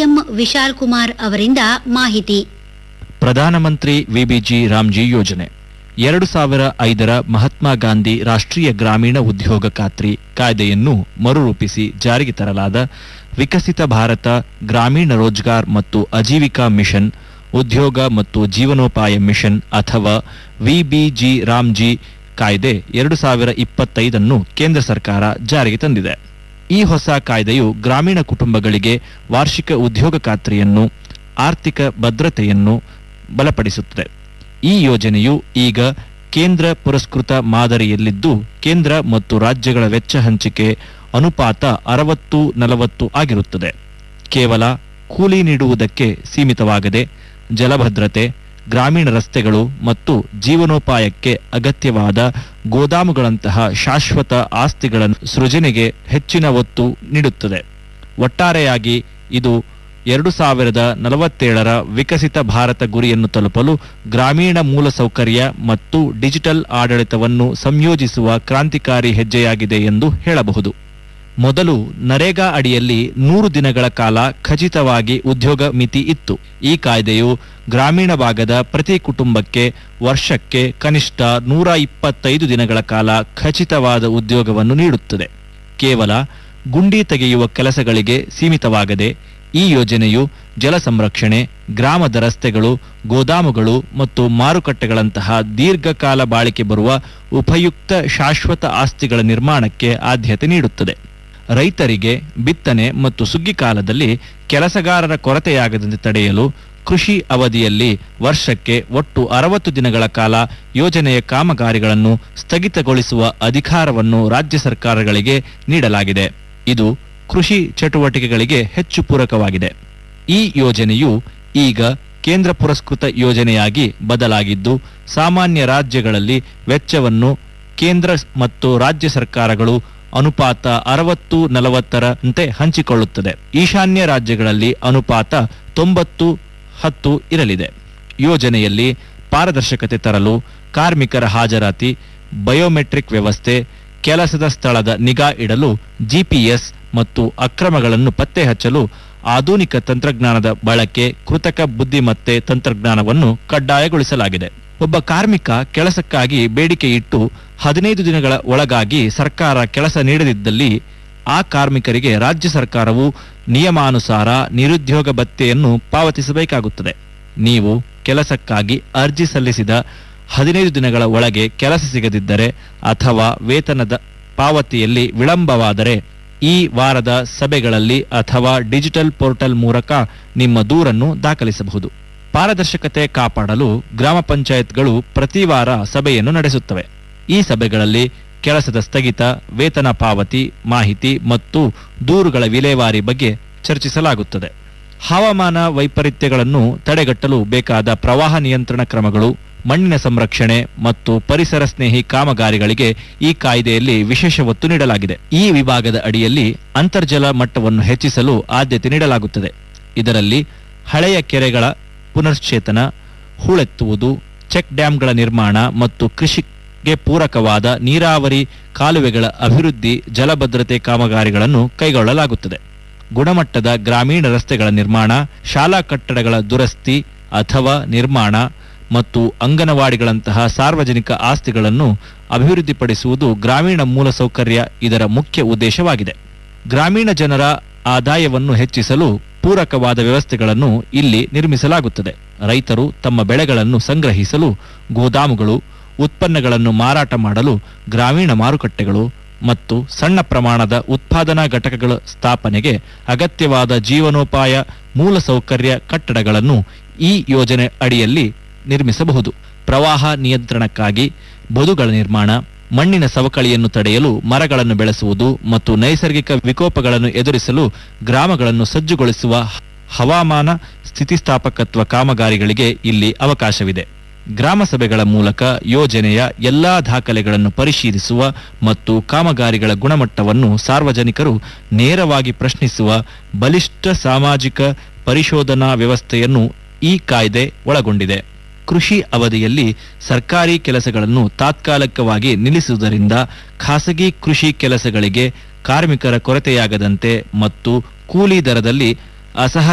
M Vishal Kumar ಅವರಿಂದ ಮಾಹಿತಿ ಪ್ರಧಾನಮಂತ್ರಿ ವಿಬಿಜಿ ರಾಮ್ಜಿ ಯೋಜನೆ ಎರಡು ಸಾವಿರ ಐದರ ಮಹಾತ್ಮ ಗಾಂಧಿ ರಾಷ್ಟ್ರೀಯ ಗ್ರಾಮೀಣ ಉದ್ಯೋಗ ಖಾತ್ರಿ ಕಾಯ್ದೆಯನ್ನು ಮರುರೂಪಿಸಿ ಜಾರಿಗೆ ತರಲಾದ ವಿಕಸಿತ ಭಾರತ ಗ್ರಾಮೀಣ ರೋಜ್ಗಾರ್ ಮತ್ತು ಆಜೀವಿಕಾ ಮಿಷನ್ ಉದ್ಯೋಗ ಮತ್ತು ಜೀವನೋಪಾಯ ಮಿಷನ್ ಅಥವಾ ವಿಬಿಜಿ ರಾಮ್ಜಿ ಕಾಯ್ದೆ ಎರಡು ಸಾವಿರ ಇಪ್ಪತ್ತೈದನ್ನು ಕೇಂದ್ರ ಸರ್ಕಾರ ಜಾರಿಗೆ ತಂದಿದೆ ಈ ಹೊಸ ಕಾಯ್ದೆಯು ಗ್ರಾಮೀಣ ಕುಟುಂಬಗಳಿಗೆ ವಾರ್ಷಿಕ ಉದ್ಯೋಗ ಖಾತ್ರಿಯನ್ನು ಆರ್ಥಿಕ ಭದ್ರತೆಯನ್ನು ಬಲಪಡಿಸುತ್ತದೆ ಈ ಯೋಜನೆಯು ಈಗ ಕೇಂದ್ರ ಪುರಸ್ಕೃತ ಮಾದರಿಯಲ್ಲಿದ್ದು ಕೇಂದ್ರ ಮತ್ತು ರಾಜ್ಯಗಳ ವೆಚ್ಚ ಹಂಚಿಕೆ ಅನುಪಾತ ಅರವತ್ತು ನಲವತ್ತು ಆಗಿರುತ್ತದೆ ಕೇವಲ ಕೂಲಿ ನೀಡುವುದಕ್ಕೆ ಸೀಮಿತವಾಗದೆ ಜಲಭದ್ರತೆ ಗ್ರಾಮೀಣ ರಸ್ತೆಗಳು ಮತ್ತು ಜೀವನೋಪಾಯಕ್ಕೆ ಅಗತ್ಯವಾದ ಗೋದಾಮುಗಳಂತಹ ಶಾಶ್ವತ ಆಸ್ತಿಗಳ ಸೃಜನೆಗೆ ಹೆಚ್ಚಿನ ಒತ್ತು ನೀಡುತ್ತದೆ ಒಟ್ಟಾರೆಯಾಗಿ ಇದು ಎರಡು ಸಾವಿರದ ನಲವತ್ತೇಳರ ವಿಕಸಿತ ಭಾರತ ಗುರಿಯನ್ನು ತಲುಪಲು ಗ್ರಾಮೀಣ ಮೂಲಸೌಕರ್ಯ ಮತ್ತು ಡಿಜಿಟಲ್ ಆಡಳಿತವನ್ನು ಸಂಯೋಜಿಸುವ ಕ್ರಾಂತಿಕಾರಿ ಹೆಜ್ಜೆಯಾಗಿದೆ ಎಂದು ಹೇಳಬಹುದು ಮೊದಲು ನರೇಗಾ ಅಡಿಯಲ್ಲಿ ನೂರು ದಿನಗಳ ಕಾಲ ಖಚಿತವಾಗಿ ಉದ್ಯೋಗ ಮಿತಿ ಇತ್ತು ಈ ಕಾಯ್ದೆಯು ಗ್ರಾಮೀಣ ಭಾಗದ ಪ್ರತಿ ಕುಟುಂಬಕ್ಕೆ ವರ್ಷಕ್ಕೆ ಕನಿಷ್ಠ ನೂರ ಇಪ್ಪತ್ತೈದು ದಿನಗಳ ಕಾಲ ಖಚಿತವಾದ ಉದ್ಯೋಗವನ್ನು ನೀಡುತ್ತದೆ ಕೇವಲ ಗುಂಡಿ ತೆಗೆಯುವ ಕೆಲಸಗಳಿಗೆ ಸೀಮಿತವಾಗದೆ ಈ ಯೋಜನೆಯು ಜಲ ಸಂರಕ್ಷಣೆ ಗ್ರಾಮದ ರಸ್ತೆಗಳು ಗೋದಾಮುಗಳು ಮತ್ತು ಮಾರುಕಟ್ಟೆಗಳಂತಹ ದೀರ್ಘಕಾಲ ಬಾಳಿಕೆ ಬರುವ ಉಪಯುಕ್ತ ಶಾಶ್ವತ ಆಸ್ತಿಗಳ ನಿರ್ಮಾಣಕ್ಕೆ ಆದ್ಯತೆ ನೀಡುತ್ತದೆ ರೈತರಿಗೆ ಬಿತ್ತನೆ ಮತ್ತು ಸುಗ್ಗಿ ಕಾಲದಲ್ಲಿ ಕೆಲಸಗಾರರ ಕೊರತೆಯಾಗದಂತೆ ತಡೆಯಲು ಕೃಷಿ ಅವಧಿಯಲ್ಲಿ ವರ್ಷಕ್ಕೆ ಒಟ್ಟು ಅರವತ್ತು ದಿನಗಳ ಕಾಲ ಯೋಜನೆಯ ಕಾಮಗಾರಿಗಳನ್ನು ಸ್ಥಗಿತಗೊಳಿಸುವ ಅಧಿಕಾರವನ್ನು ರಾಜ್ಯ ಸರ್ಕಾರಗಳಿಗೆ ನೀಡಲಾಗಿದೆ ಇದು ಕೃಷಿ ಚಟುವಟಿಕೆಗಳಿಗೆ ಹೆಚ್ಚು ಪೂರಕವಾಗಿದೆ ಈ ಯೋಜನೆಯು ಈಗ ಕೇಂದ್ರ ಪುರಸ್ಕೃತ ಯೋಜನೆಯಾಗಿ ಬದಲಾಗಿದ್ದು ಸಾಮಾನ್ಯ ರಾಜ್ಯಗಳಲ್ಲಿ ವೆಚ್ಚವನ್ನು ಕೇಂದ್ರ ಮತ್ತು ರಾಜ್ಯ ಸರ್ಕಾರಗಳು ಅನುಪಾತ ಅರವತ್ತು ನಲವತ್ತರಂತೆ ಹಂಚಿಕೊಳ್ಳುತ್ತದೆ ಈಶಾನ್ಯ ರಾಜ್ಯಗಳಲ್ಲಿ ಅನುಪಾತ ತೊಂಬತ್ತು ಹತ್ತು ಇರಲಿದೆ ಯೋಜನೆಯಲ್ಲಿ ಪಾರದರ್ಶಕತೆ ತರಲು ಕಾರ್ಮಿಕರ ಹಾಜರಾತಿ ಬಯೋಮೆಟ್ರಿಕ್ ವ್ಯವಸ್ಥೆ ಕೆಲಸದ ಸ್ಥಳದ ನಿಗಾ ಇಡಲು ಜಿಪಿಎಸ್ ಮತ್ತು ಅಕ್ರಮಗಳನ್ನು ಪತ್ತೆ ಹಚ್ಚಲು ಆಧುನಿಕ ತಂತ್ರಜ್ಞಾನದ ಬಳಕೆ ಕೃತಕ ಬುದ್ಧಿಮತ್ತೆ ತಂತ್ರಜ್ಞಾನವನ್ನು ಕಡ್ಡಾಯಗೊಳಿಸಲಾಗಿದೆ ಒಬ್ಬ ಕಾರ್ಮಿಕ ಕೆಲಸಕ್ಕಾಗಿ ಬೇಡಿಕೆ ಇಟ್ಟು ಹದಿನೈದು ದಿನಗಳ ಒಳಗಾಗಿ ಸರ್ಕಾರ ಕೆಲಸ ನೀಡದಿದ್ದಲ್ಲಿ ಆ ಕಾರ್ಮಿಕರಿಗೆ ರಾಜ್ಯ ಸರ್ಕಾರವು ನಿಯಮಾನುಸಾರ ನಿರುದ್ಯೋಗ ಭತ್ಯೆಯನ್ನು ಪಾವತಿಸಬೇಕಾಗುತ್ತದೆ ನೀವು ಕೆಲಸಕ್ಕಾಗಿ ಅರ್ಜಿ ಸಲ್ಲಿಸಿದ ಹದಿನೈದು ದಿನಗಳ ಒಳಗೆ ಕೆಲಸ ಸಿಗದಿದ್ದರೆ ಅಥವಾ ವೇತನದ ಪಾವತಿಯಲ್ಲಿ ವಿಳಂಬವಾದರೆ ಈ ವಾರದ ಸಭೆಗಳಲ್ಲಿ ಅಥವಾ ಡಿಜಿಟಲ್ ಪೋರ್ಟಲ್ ಮೂಲಕ ನಿಮ್ಮ ದೂರನ್ನು ದಾಖಲಿಸಬಹುದು ಪಾರದರ್ಶಕತೆ ಕಾಪಾಡಲು ಗ್ರಾಮ ಪಂಚಾಯತ್ಗಳು ಪ್ರತಿ ವಾರ ಸಭೆಯನ್ನು ನಡೆಸುತ್ತವೆ ಈ ಸಭೆಗಳಲ್ಲಿ ಕೆಲಸದ ಸ್ಥಗಿತ ವೇತನ ಪಾವತಿ ಮಾಹಿತಿ ಮತ್ತು ದೂರುಗಳ ವಿಲೇವಾರಿ ಬಗ್ಗೆ ಚರ್ಚಿಸಲಾಗುತ್ತದೆ ಹವಾಮಾನ ವೈಪರೀತ್ಯಗಳನ್ನು ತಡೆಗಟ್ಟಲು ಬೇಕಾದ ಪ್ರವಾಹ ನಿಯಂತ್ರಣ ಕ್ರಮಗಳು ಮಣ್ಣಿನ ಸಂರಕ್ಷಣೆ ಮತ್ತು ಪರಿಸರ ಸ್ನೇಹಿ ಕಾಮಗಾರಿಗಳಿಗೆ ಈ ಕಾಯ್ದೆಯಲ್ಲಿ ವಿಶೇಷ ಒತ್ತು ನೀಡಲಾಗಿದೆ ಈ ವಿಭಾಗದ ಅಡಿಯಲ್ಲಿ ಅಂತರ್ಜಲ ಮಟ್ಟವನ್ನು ಹೆಚ್ಚಿಸಲು ಆದ್ಯತೆ ನೀಡಲಾಗುತ್ತದೆ ಇದರಲ್ಲಿ ಹಳೆಯ ಕೆರೆಗಳ ಪುನಶ್ಚೇತನ ಹೂಳೆತ್ತುವುದು ಚೆಕ್ ಡ್ಯಾಂಗಳ ನಿರ್ಮಾಣ ಮತ್ತು ಕೃಷಿಗೆ ಪೂರಕವಾದ ನೀರಾವರಿ ಕಾಲುವೆಗಳ ಅಭಿವೃದ್ಧಿ ಜಲಭದ್ರತೆ ಕಾಮಗಾರಿಗಳನ್ನು ಕೈಗೊಳ್ಳಲಾಗುತ್ತದೆ ಗುಣಮಟ್ಟದ ಗ್ರಾಮೀಣ ರಸ್ತೆಗಳ ನಿರ್ಮಾಣ ಶಾಲಾ ಕಟ್ಟಡಗಳ ದುರಸ್ತಿ ಅಥವಾ ನಿರ್ಮಾಣ ಮತ್ತು ಅಂಗನವಾಡಿಗಳಂತಹ ಸಾರ್ವಜನಿಕ ಆಸ್ತಿಗಳನ್ನು ಅಭಿವೃದ್ಧಿಪಡಿಸುವುದು ಗ್ರಾಮೀಣ ಮೂಲಸೌಕರ್ಯ ಇದರ ಮುಖ್ಯ ಉದ್ದೇಶವಾಗಿದೆ ಗ್ರಾಮೀಣ ಜನರ ಆದಾಯವನ್ನು ಹೆಚ್ಚಿಸಲು ಪೂರಕವಾದ ವ್ಯವಸ್ಥೆಗಳನ್ನು ಇಲ್ಲಿ ನಿರ್ಮಿಸಲಾಗುತ್ತದೆ ರೈತರು ತಮ್ಮ ಬೆಳೆಗಳನ್ನು ಸಂಗ್ರಹಿಸಲು ಗೋದಾಮುಗಳು ಉತ್ಪನ್ನಗಳನ್ನು ಮಾರಾಟ ಮಾಡಲು ಗ್ರಾಮೀಣ ಮಾರುಕಟ್ಟೆಗಳು ಮತ್ತು ಸಣ್ಣ ಪ್ರಮಾಣದ ಉತ್ಪಾದನಾ ಘಟಕಗಳ ಸ್ಥಾಪನೆಗೆ ಅಗತ್ಯವಾದ ಜೀವನೋಪಾಯ ಮೂಲಸೌಕರ್ಯ ಕಟ್ಟಡಗಳನ್ನು ಈ ಯೋಜನೆ ಅಡಿಯಲ್ಲಿ ನಿರ್ಮಿಸಬಹುದು ಪ್ರವಾಹ ನಿಯಂತ್ರಣಕ್ಕಾಗಿ ಬದುಗಳ ನಿರ್ಮಾಣ ಮಣ್ಣಿನ ಸವಕಳಿಯನ್ನು ತಡೆಯಲು ಮರಗಳನ್ನು ಬೆಳೆಸುವುದು ಮತ್ತು ನೈಸರ್ಗಿಕ ವಿಕೋಪಗಳನ್ನು ಎದುರಿಸಲು ಗ್ರಾಮಗಳನ್ನು ಸಜ್ಜುಗೊಳಿಸುವ ಹವಾಮಾನ ಸ್ಥಿತಿಸ್ಥಾಪಕತ್ವ ಕಾಮಗಾರಿಗಳಿಗೆ ಇಲ್ಲಿ ಅವಕಾಶವಿದೆ ಗ್ರಾಮ ಸಭೆಗಳ ಮೂಲಕ ಯೋಜನೆಯ ಎಲ್ಲಾ ದಾಖಲೆಗಳನ್ನು ಪರಿಶೀಲಿಸುವ ಮತ್ತು ಕಾಮಗಾರಿಗಳ ಗುಣಮಟ್ಟವನ್ನು ಸಾರ್ವಜನಿಕರು ನೇರವಾಗಿ ಪ್ರಶ್ನಿಸುವ ಬಲಿಷ್ಠ ಸಾಮಾಜಿಕ ಪರಿಶೋಧನಾ ವ್ಯವಸ್ಥೆಯನ್ನು ಈ ಕಾಯ್ದೆ ಒಳಗೊಂಡಿದೆ ಕೃಷಿ ಅವಧಿಯಲ್ಲಿ ಸರ್ಕಾರಿ ಕೆಲಸಗಳನ್ನು ತಾತ್ಕಾಲಿಕವಾಗಿ ನಿಲ್ಲಿಸುವುದರಿಂದ ಖಾಸಗಿ ಕೃಷಿ ಕೆಲಸಗಳಿಗೆ ಕಾರ್ಮಿಕರ ಕೊರತೆಯಾಗದಂತೆ ಮತ್ತು ಕೂಲಿ ದರದಲ್ಲಿ ಅಸಹ